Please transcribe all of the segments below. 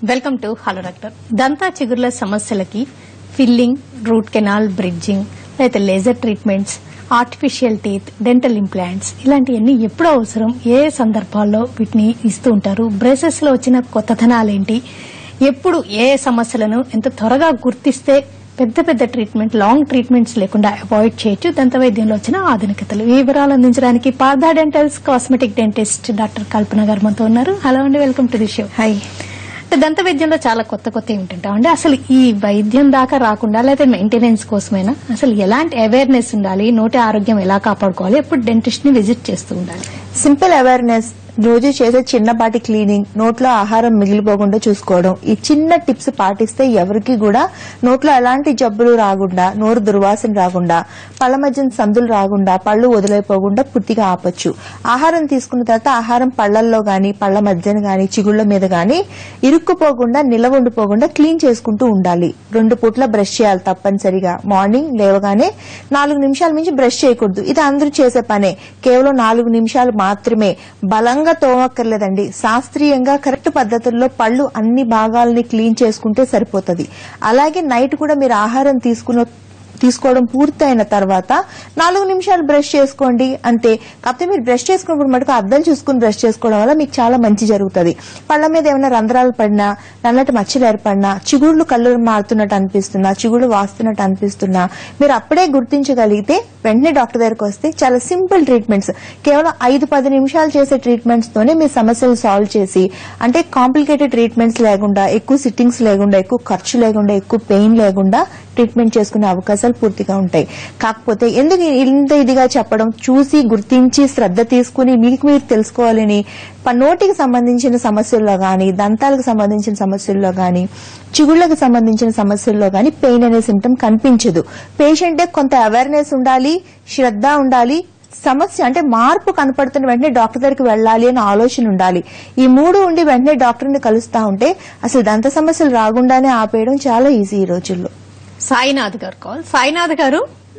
Welcome to hello doctor దంతా చిగుర్ల సమస్యలకి ఫిల్లింగ్ రూట్ కెనాల్ బ్రిడ్జింగ్ లేదా laser treatments artificial teeth dental implants ఇలాంటివన్నీ ఎప్పుడు అవసరం ఏ సందర్భాల్లో వీటిని ఇస్తూ ఉంటారు బ్రేసెస్ లో వచ్చిన కొత్తదనాలేంటి ఎప్పుడు ఏ సమస్యలను ఎంత త్వరగా గుర్తిస్తే పెద్ద పెద్ద ట్రీట్మెంట్ లాంగ్ ట్రీట్మెంట్స్ లేకుండా అవాయిడ్ చేయొచ్చు దంత వైద్యంలో వచ్చిన ఆధునికతలు ఈ వివరాలు అందించడానికి Partha dentals cosmetic dentist doctor Kalpana గారు మనతో ఉన్నారు హలో అండి welcome to the show hi అంటే దంత వైద్యంలో చాలా కొత్త కొత్త ఉంటుంటాం అంటే అసలు ఈ వైద్యం దాకా రాకుండా లేదా మెయింటెనెన్స్ కోసమైనా అసలు ఎలాంటి అవేర్నెస్ ఉండాలి నోటి ఆరోగ్యం ఎలా కాపాడుకోవాలి ఎప్పుడు డెంటిస్ట్ ని విజిట్ చేస్తూ ఉండాలి సింపుల్ అవేర్నెస్ రోజు చేసే చిన్నపాటి క్లీనింగ్ నోట్లో ఆహారం మిగిలిపోకుండా చూసుకోవడం ఈ చిన్న టిప్స్ పాటిస్తే ఎవరికి కూడా నోట్లో ఎలాంటి జబ్బులు రాకుండా నోరు దుర్వాసన రాకుండా పళ్ళ మధ్యన సందులు రాకుండా పళ్ళు వదిలైపోకుండా పూర్తిగా ఆపొచ్చు ఆహారం తీసుకున్న తర్వాత ఆహారం పళ్ళల్లో గాని పళ్ళ మధ్యన గాని చిగుళ్ళ మీద గాని ఇరుక్కుపోకుండా నిలవ ఉండిపోకుండా క్లీన్ చేసుకుంటూ ఉండాలి రెండు పూట్ల బ్రష్ చేయాలి తప్పనిసరిగా మార్నింగ్ లేవగానే నాలుగు నిమిషాల మించి బ్రష్ చేయకూడదు ఇది అందరూ చేసే పనే కేవలం నాలుగు నిమిషాలు మాత్రమే బలంగా తోమక్కర్లేదండి శాస్త్రీయంగా కరెక్ట్ పద్ధతుల్లో పళ్ళు అన్ని భాగాలని క్లీన్ చేసుకుంటే సరిపోతుంది అలాగే నైట్ కూడా మీరు ఆహారం తీసుకున్న తీసుకోవడం పూర్తయిన తర్వాత నాలుగు నిమిషాలు బ్రష్ చేసుకోండి అంతే కాకపోతే మీరు బ్రష్ చేసుకున్నప్పుడు మటుకు అద్దాలు చూసుకుని బ్రష్ చేసుకోవడం వల్ల మీకు చాలా మంచి జరుగుతుంది పళ్ళ మీద ఏమైనా రంధ్రాలు పడినా నల్లటి మచ్చలు ఏర్పడినా చిగుళ్ళు కళ్ళు మారుతున్నట్టు అనిపిస్తున్నా చిగుళ్ళు వాస్తున్నట్టు అనిపిస్తున్నా మీరు అప్పుడే గుర్తించగలిగితే వెంటనే డాక్టర్ దగ్గరకు వస్తే చాలా సింపుల్ ట్రీట్మెంట్స్ కేవలం ఐదు పది నిమిషాలు చేసే ట్రీట్మెంట్స్ తోనే మీ సమస్యలు సాల్వ్ చేసి అంటే కాంప్లికేటెడ్ ట్రీట్మెంట్స్ లేకుండా ఎక్కువ సిట్టింగ్స్ లేకుండా ఎక్కువ ఖర్చు లేకుండా ఎక్కువ పెయిన్ లేకుండా ట్రీట్మెంట్ చేసుకునే అవకాశాలు పూర్తిగా ఉంటాయి కాకపోతే ఎందుకు ఇంత ఇదిగా చెప్పడం చూసి గుర్తించి శ్రద్ధ తీసుకుని మీకు మీరు తెలుసుకోవాలని ప- నోటికి సంబంధించిన సమస్యల్లో గాని దంతాలకు సంబంధించిన సమస్యల్లో గాని చిగుళ్ళకు సంబంధించిన సమస్యల్లో గాని పెయిన్ అనే సిమ్టమ్ కనిపించదు పేషెంట్ కొంత అవేర్నెస్ ఉండాలి శ్రద్ధ ఉండాలి సమస్య అంటే మార్పు కనపడుతున్న వెంటనే డాక్టర్ దగ్గరికి వెళ్ళాలి అనే ఆలోచన ఉండాలి ఈ మూడు ఉండి వెంటనే డాక్టర్ని కలుస్తా ఉంటే అసలు దంత సమస్యలు రాకుండానే ఆపేయడం చాలా ఈజీ ఈ రోజుల్లో సాయినాథ్ గారు కాల్ సాయినాథ్ గారు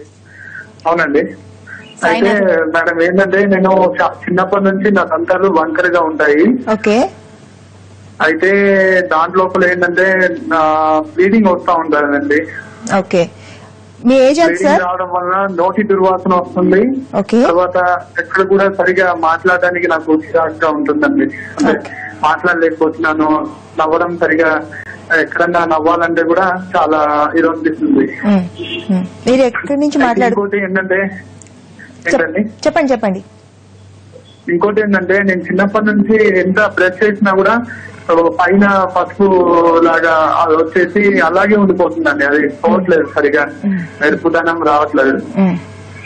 అవునండి అయితే సాయినాథ్. మేడం ఏంటంటే నేను చ- చిన్నప్పటి నుంచి నా దంతాలు వంకరగా ఉంటాయి ఓకే అయితే దాంట్లోపల ఏంటంటే నా బ్లీడింగ్ వస్తా ఉంటుందండి ఓకే మీ ఏజ్ ఎంత బ్లీడింగ్ సార్ రావడం వల్ల నోటి దుర్వాసన వస్తుంది ఓకే తర్వాత ఎక్కడ కూడా సరిగా మాట్లాడడానికి నాకు చిరాకుగా ఉంటుందండి అంటే మాట్లాడలేకపోతున్నాను నవ్వడం సరిగా ఎక్కడన్నా నవ్వాలంటే కూడా చాలా ఇది అనిపిస్తుంది ఉమ్, ఉమ్. మీరు ఎక్కడి నుంచి అయితే మాట్లాడు ఇంకోటి ఏంటంటే చెప్- ఏంటండి చెప్పండి చెప్పండి ఇంకోటి ఏంటంటే నేను చిన్నప్పటి నుంచి ఎంత బ్రష్ చేసినా కూడా ఓ పైన పసుపు లాగా అది వచ్చేసి అలాగే ఉండిపోతుందండి అది పోవట్లేదు సరిగా మెరుపుదనం రావట్లేదు ఉమ్.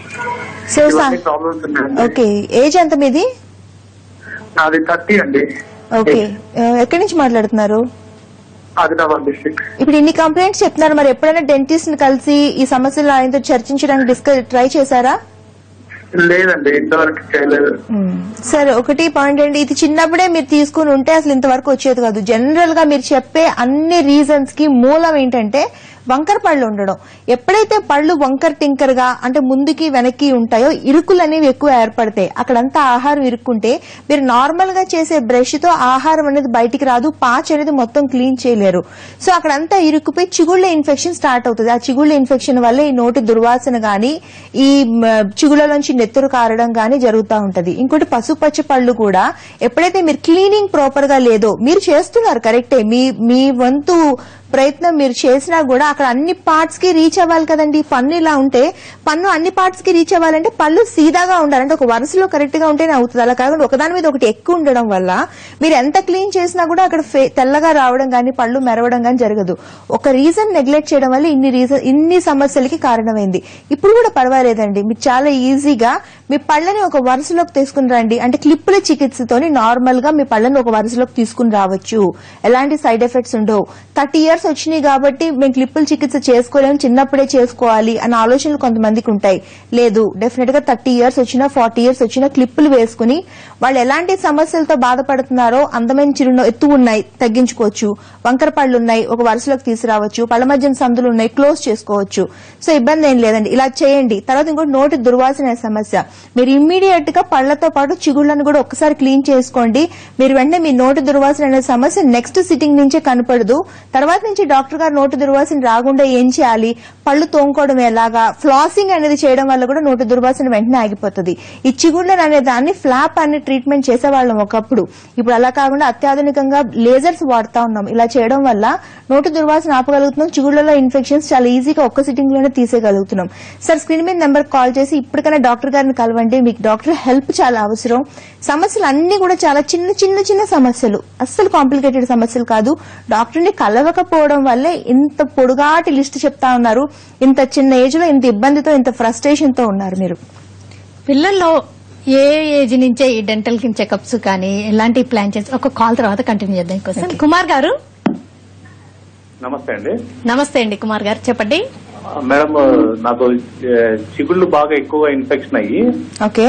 సో సా- ఇవన్నీ ప్రాబ్లమ్స్ ఉన్నాయండి ఓకే ఏజ్ ఎంత మీది నాది థర్టీ అండి ఓకే ఆ, ఎక్కడి నుంచి మాట్లాడుతున్నారు ఆదిలాబాద్ డిస్ట్రిక్ట్ ఇప్పుడు ఇన్ని కంప్లైంట్స్ చెప్తున్నారు మరి ఎప్పుడైనా డెంటిస్ట్ ని కలిసి ఈ సమస్యలు ఆయనతో చర్చించడానికి డిస్కస్ ట్రై చేశారా లేదండి ఇంతవరకు చేయలేదు సరే ఒకటి పాయింట్ అండి ఇది చిన్నప్పుడే మీరు తీసుకుని ఉంటే అసలు ఇంతవరకు వచ్చేది కాదు జనరల్ గా మీరు చెప్పే అన్ని రీజన్స్ కి మూలం ఏంటంటే వంకర పళ్ళు ఉండడం ఎప్పుడైతే పళ్ళు వంకర టింకర్ గా అంటే ముందుకి వెనక్కి ఉంటాయో ఇరుకులు అనేవి ఎక్కువ ఏర్పడతాయి అక్కడంతా ఆహారం ఇరుక్కుంటే మీరు నార్మల్ గా చేసే బ్రష్ తో ఆహారం అనేది బయటికి రాదు పాచ్ అనేది మొత్తం క్లీన్ చేయలేరు సో అక్కడంతా ఇరుక్కుపోయి చిగుళ్ళ ఇన్ఫెక్షన్ స్టార్ట్ అవుతుంది ఆ చిగుళ్ళ ఇన్ఫెక్షన్ వల్ల ఈ నోటి దుర్వాసన గాని ఈ మ, చిగుళ్ళలోంచి నెత్తురు కారడం గాని జరుగుతూ ఉంటది ఇంకోటి పసుపచ్చ పళ్ళు కూడా ఎప్పుడైతే మీరు క్లీనింగ్ ప్రాపర్ గా లేదో మీరు చేస్తున్నారు కరెక్టే మీ మీ వంతు ప్రయత్నం మీరు చేసినా కూడా అక్కడ అన్ని పార్ట్స్ కి రీచ్ అవ్వాలి కదండి పన్ను ఇలా ఉంటే పన్ను అన్ని పార్ట్స్ కి రీచ్ అవ్వాలంటే పళ్ళు సీదాగా ఉండాలి అంటే ఒక వరుసలో కరెక్ట్ గా ఉంటేనే అవుతుంది అలా కాకుండా ఒకదాని మీద ఒకటి ఎక్కువ ఉండడం వల్ల మీరు ఎంత క్లీన్ చేసినా కూడా అక్కడ ఫే- తెల్లగా రావడం గానీ పళ్ళు మెరవడం గానీ జరగదు ఒక రీజన్ నెగ్లెక్ట్ చేయడం వల్ల ఇన్ని రీజన్ ఇన్ని సమస్యలకి కారణమైంది ఇప్పుడు కూడా పర్వాలేదండి మీరు చాలా ఈజీగా మీ పళ్ళని ఒక వరుసలోకి తీసుకుని రండి అంటే క్లిప్పుల చికిత్సతోని నార్మల్ గా మీ పళ్ళని ఒక వరుసలోకి తీసుకుని రావచ్చు ఎలాంటి సైడ్ ఎఫెక్ట్స్ ఉండవు థర్టీ ఇయర్స్ ఇయర్స్ వచ్చినాయి కాబట్టి మేము క్లిప్పుల చికిత్స చేసుకోలేము చిన్నప్పుడే చేసుకోవాలి అన్న ఆలోచనలు కొంతమందికి ఉంటాయి లేదు డెఫినెట్ గా థర్టీ ఇయర్స్ వచ్చినా ఫార్టీ ఇయర్స్ వచ్చినా క్లిప్పులు వేసుకుని వాళ్ళు ఎలాంటి సమస్యలతో బాధపడుతున్నారో అందమైన చిరున ఎత్తు ఉన్నాయి తగ్గించుకోవచ్చు వంకర పళ్ళు ఉన్నాయి ఒక వరుసలోకి తీసుకురావచ్చు పళ్ళ మధ్యన సందులు ఉన్నాయి క్లోజ్ చేసుకోవచ్చు సో ఇబ్బంది ఏం లేదండి ఇలా చేయండి తర్వాత ఇంకోటి నోటి దుర్వాసన అనే సమస్య మీరు ఇమ్మీడియట్ గా పళ్లతో పాటు చిగుళ్ళను కూడా ఒకసారి క్లీన్ చేసుకోండి మీరు వెంటనే మీ నోటి దుర్వాసన అనే సమస్య నెక్స్ట్ సిట్టింగ్ నుంచే కనపడదు తర్వాత నుంచి డాక్టర్ గారు నోటి దుర్వాసన రాకుండా ఏం చేయాలి పళ్ళు తోముకోవడం ఎలాగా ఫ్లాసింగ్ అనేది చేయడం వల్ల కూడా నోటి దుర్వాసన వెంటనే ఆగిపోతుంది ఈ చిగుళ్ళను అనే దాన్ని ఫ్లాప్ అనే ట్రీట్మెంట్ చేసేవాళ్ళం ఒకప్పుడు ఇప్పుడు అలా కాకుండా అత్యాధునికంగా లేజర్స్ వాడుతా ఉన్నాం ఇలా చేయడం వల్ల నోటి దుర్వాసన ఆపగలుగుతున్నాం చిగుళ్ళలో ఇన్ఫెక్షన్స్ చాలా ఈజీగా ఒక్క సిట్టింగ్ లోనే తీసేయగలుగుతున్నాం సార్ స్క్రీన్ మీద నెంబర్ కాల్ చేసి ఇప్పటికైనా డాక్టర్ గారిని కలవండి మీకు డాక్టర్ హెల్ప్ చాలా అవసరం సమస్యలు అన్ని కూడా చాలా చిన్న చిన్న చిన్న సమస్యలు అస్సలు కాంప్లికేటెడ్ సమస్యలు కాదు డాక్టర్ని కలవకపోవడం వల్లే ఇంత పొడుగాటి లిస్ట్ చెప్తా ఉన్నారు ఇంత చిన్న ఏజ్ లో ఇంత ఇబ్బందితో ఇంత ఫ్రస్ట్రేషన్ తో ఉన్నారు మీరు పిల్లల్లో ఏ ఏజ్ నుంచే ఈ డెంటల్ చెకప్స్ కానీ ఎలాంటి ప్లాన్ చేసి ఒక కాల్ తర్వాత కంటిన్యూ చేద్దాం క్వశ్చన్ కుమార్ గారు నమస్తే అండి నమస్తే అండి కుమార్ గారు చెప్పండి ఆ, మేడం నాకు ఏ, చిగుళ్ళు బాగా ఎక్కువగా ఇన్ఫెక్షన్ అయ్యి ఓకే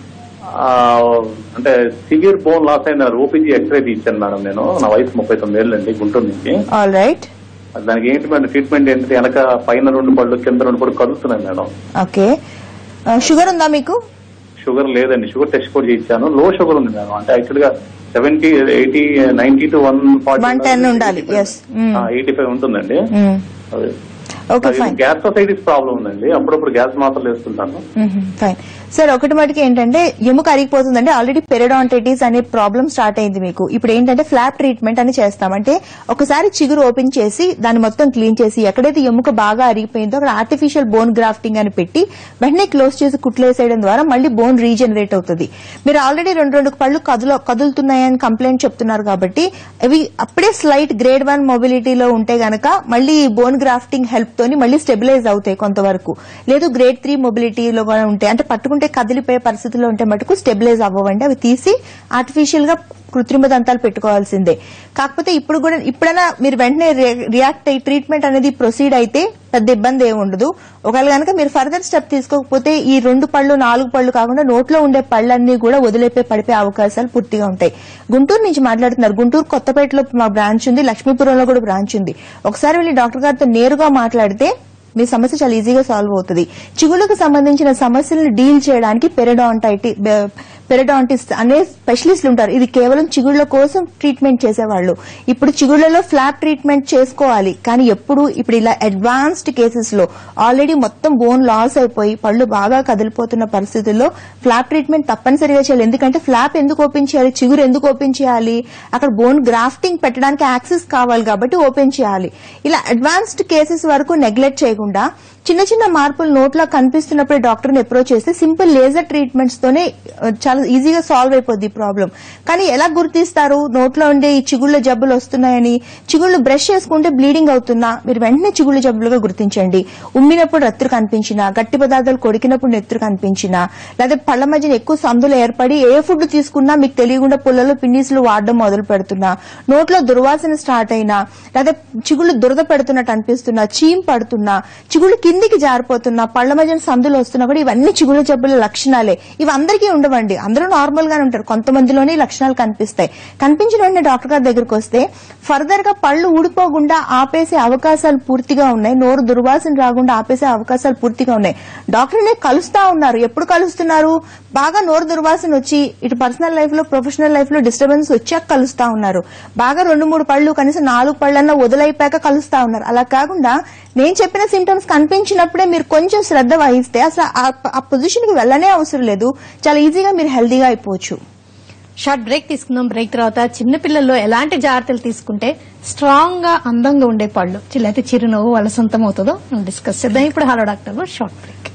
ఆ, అంటే సివియర్ బోన్ లాస్ అయిన ఓపీజీ ఎక్స్రే తీర్చాను మేడం నేను నా వయసు ముప్పై తొమ్మిది ఏళ్ళు అండి గుంటూరు నుంచి ఆల్ రైట్ దానికి ఏంటి మేడం ట్రీట్మెంట్ ఏంటి వెనక పైన రెండు పళ్ళు కింద రెండు పళ్ళు కదులుతున్నాయి మేడం ఓకే షుగర్ ఉందా మీకు షుగర్ లేదండి షుగర్ టెస్ట్ కూడా చేయించాను లో షుగర్ ఉంది మేడం అంటే యాక్చువల్ గా seventy eighty ninety to one 110 ఉండాలి, yes. Mm. ఎయిటీ ఫైవ్ ఉంటుందండి అదే ఓకే ఫైన్ గ్యాస్ట్రోసైటిస్ ప్రాబ్లం ఉందండి అప్పుడప్పుడు గ్యాస్ మాత్రలు వేస్తుంటాను ఫైన్ సార్ ఒకటి మటుకు ఏంటంటే ఎముక అరిగిపోతుందంటే ఆల్రెడీ పెరడాంటైటిస్ అనే ప్రాబ్లం స్టార్ట్ అయింది మీకు ఇప్పుడు ఏంటంటే ఫ్లాప్ ట్రీట్మెంట్ అని చేస్తాం అంటే ఒకసారి చిగురు ఓపెన్ చేసి దాన్ని మొత్తం క్లీన్ చేసి ఎక్కడైతే ఎముక బాగా అరిగిపోయిందో అక్కడ ఆర్టిఫిషియల్ బోన్ గ్రాఫ్టింగ్ అని పెట్టి వెంటనే క్లోజ్ చేసి కుట్లేసేయడం ద్వారా మళ్ళీ బోన్ రీజనరేట్ అవుతుంది మీరు ఆల్రెడీ రెండు రెండు పళ్ళు కదులు కదులుతున్నాయని కంప్లైంట్ చెప్తున్నారు కాబట్టి అవి అప్పుడే స్లైట్ గ్రేడ్ వన్ మొబిలిటీలో ఉంటే గనక మళ్ళీ బోన్ గ్రాఫ్టింగ్ హెల్ప్ తోని మళ్ళీ స్టెబిలైజ్ అవుతాయి కొంతవరకు లేదు గ్రేడ్ త్రీ మొబిలిటీలో కూడా ఉంటాయి అంటే పట్టుకుంటే కదిలిపోయే పరిస్థితిలో ఉంటే మటుకు స్టెబిలైజ్ అవ్వవండి అవి తీసి ఆర్టిఫిషియల్ గా కృత్రిమ దంతాలు పెట్టుకోవాల్సిందే కాకపోతే ఇప్పుడు కూడా ఇప్పుడైనా మీరు వెంటనే రి- రియాక్ట్ అయ్యి ట్రీట్మెంట్ అనేది ప్రొసీడ్ అయితే పెద్ద ఇబ్బంది ఏమి ఉండదు ఒకవేళ కనుక మీరు ఫర్దర్ స్టెప్ తీసుకోకపోతే ఈ రెండు పళ్ళు నాలుగు పళ్ళు కాకుండా నోట్లో ఉండే పళ్ళన్నీ కూడా వదిలేపే పడిపోయే అవకాశాలు పూర్తిగా ఉంటాయి గుంటూరు నుంచి మాట్లాడుతున్నారు గుంటూరు కొత్తపేటలో మా బ్రాంచ్ ఉంది లక్ష్మీపురంలో కూడా బ్రాంచ్ ఉంది ఒకసారి వెళ్ళి డాక్టర్ గారితో నేరుగా మాట్లాడితే మీ సమస్య చాలా ఈజీగా సాల్వ్ అవుతుంది చిగుళ్ళకు సంబంధించిన సమస్యలను డీల్ చేయడానికి పెరడాంటైటి పెరడాంటిస్ట్ అనే స్పెషలిస్టులు ఉంటారు ఇది కేవలం చిగుళ్ళ కోసం ట్రీట్మెంట్ చేసేవాళ్ళు ఇప్పుడు చిగుళ్ళలో ఫ్లాప్ ట్రీట్మెంట్ చేసుకోవాలి కానీ ఎప్పుడు ఇప్పుడు ఇలా అడ్వాన్స్డ్ కేసెస్ లో ఆల్రెడీ మొత్తం బోన్ లాస్ అయిపోయి పళ్ళు బాగా కదిలిపోతున్న పరిస్థితుల్లో ఫ్లాప్ ట్రీట్మెంట్ తప్పనిసరిగా చేయాలి ఎందుకంటే ఫ్లాప్ ఎందుకు ఓపెన్ చేయాలి చిగురు ఎందుకు ఓపెన్ చేయాలి అక్కడ బోన్ గ్రాఫ్టింగ్ పెట్టడానికి యాక్సెస్ కావాలి కాబట్టి ఓపెన్ చేయాలి ఇలా అడ్వాన్స్డ్ కేసెస్ వరకు నెగ్లెక్ట్ చేయకుండా చిన్న చిన్న మార్పులు నోట్లో కనిపిస్తున్నప్పుడే డాక్టర్ని అప్రోచ్ చేస్తే సింపుల్ లేజర్ ట్రీట్మెంట్స్ తోనే ఆ, చాలా ఈజీగా సాల్వ్ అయిపోద్ది ప్రాబ్లం కానీ ఎలా గుర్తిస్తారు నోట్లో ఉండే ఈ చిగుళ్ళ జబ్బులు వస్తున్నాయని చిగుళ్ళు బ్రష్ చేసుకుంటే బ్లీడింగ్ అవుతున్నా మీరు వెంటనే చిగుళ్ళ జబ్బులుగా గుర్తించండి ఉమ్మినప్పుడు రత్తులు కనిపించినా గట్టి పదార్థాలు కొడికినప్పుడు నెత్తురు కనిపించినా లేదా పళ్ళ మధ్యన ఎక్కువ సందులు ఏర్పడి ఏ ఫుడ్ తీసుకున్నా మీకు తెలియకుండా పుల్లలో పిన్నీసులు వాడడం మొదలు పెడుతున్నా నోట్లో దుర్వాసన స్టార్ట్ అయినా లేదా చిగుళ్ళు దురద పెడుతున్నట్టు అనిపిస్తున్నా చీమ్ పడుతున్నా చిగుళ్ళు కిందికి జారిపోతున్నా పళ్ళ మధ్యన సందులు వస్తున్నా కూడా ఇవన్నీ చిగుళ్ళ జబ్బుల లక్షణాలే ఇవి అందరికీ ఉండవండి అందరూ నార్మల్ గానే ఉంటారు కొంతమందిలోనే ఈ లక్షణాలు కనిపిస్తాయి కనిపించిన వెంటనే డాక్టర్ గారి దగ్గరకు వస్తే ఫర్దర్ గా పళ్ళు ఊడిపోకుండా ఆపేసే అవకాశాలు పూర్తిగా ఉన్నాయి నోరు దుర్వాసన రాకుండా ఆపేసే అవకాశాలు పూర్తిగా ఉన్నాయి డాక్టర్ని కలుస్తా ఉన్నారు ఎప్పుడు కలుస్తున్నారు బాగా నోరు దుర్వాసన వచ్చి ఇటు పర్సనల్ లైఫ్ లో ప్రొఫెషనల్ లైఫ్ లో డిస్టర్బెన్స్ వచ్చాక కలుస్తా ఉన్నారు బాగా రెండు మూడు పళ్ళు కనీసం నాలుగు పళ్ళన్నా వదిలైపోయాక కలుస్తా ఉన్నారు అలా కాకుండా నేను చెప్పిన సిమ్టమ్స్ కనిపించినప్పుడే మీరు కొంచెం శ్రద్ధ వహిస్తే అసలు ఆ- ఆ పొజిషన్ కి వెళ్ళనే అవసరం లేదు చాలా ఈజీగా మీరు హెల్దీగా అయిపోవచ్చు షార్ట్ బ్రేక్ తీసుకుందాం బ్రేక్ తర్వాత చిన్న పిల్లల్లో ఎలాంటి జాగ్రత్తలు తీసుకుంటే స్ట్రాంగ్ గా అందంగా ఉండే పళ్ళు లేకపోతే చిరునవ్వు వాళ్ళ సొంతం అవుతుందో డిస్కస్ చేద్దాం ఇప్పుడు హలో డాక్టర్ షార్ట్ బ్రేక్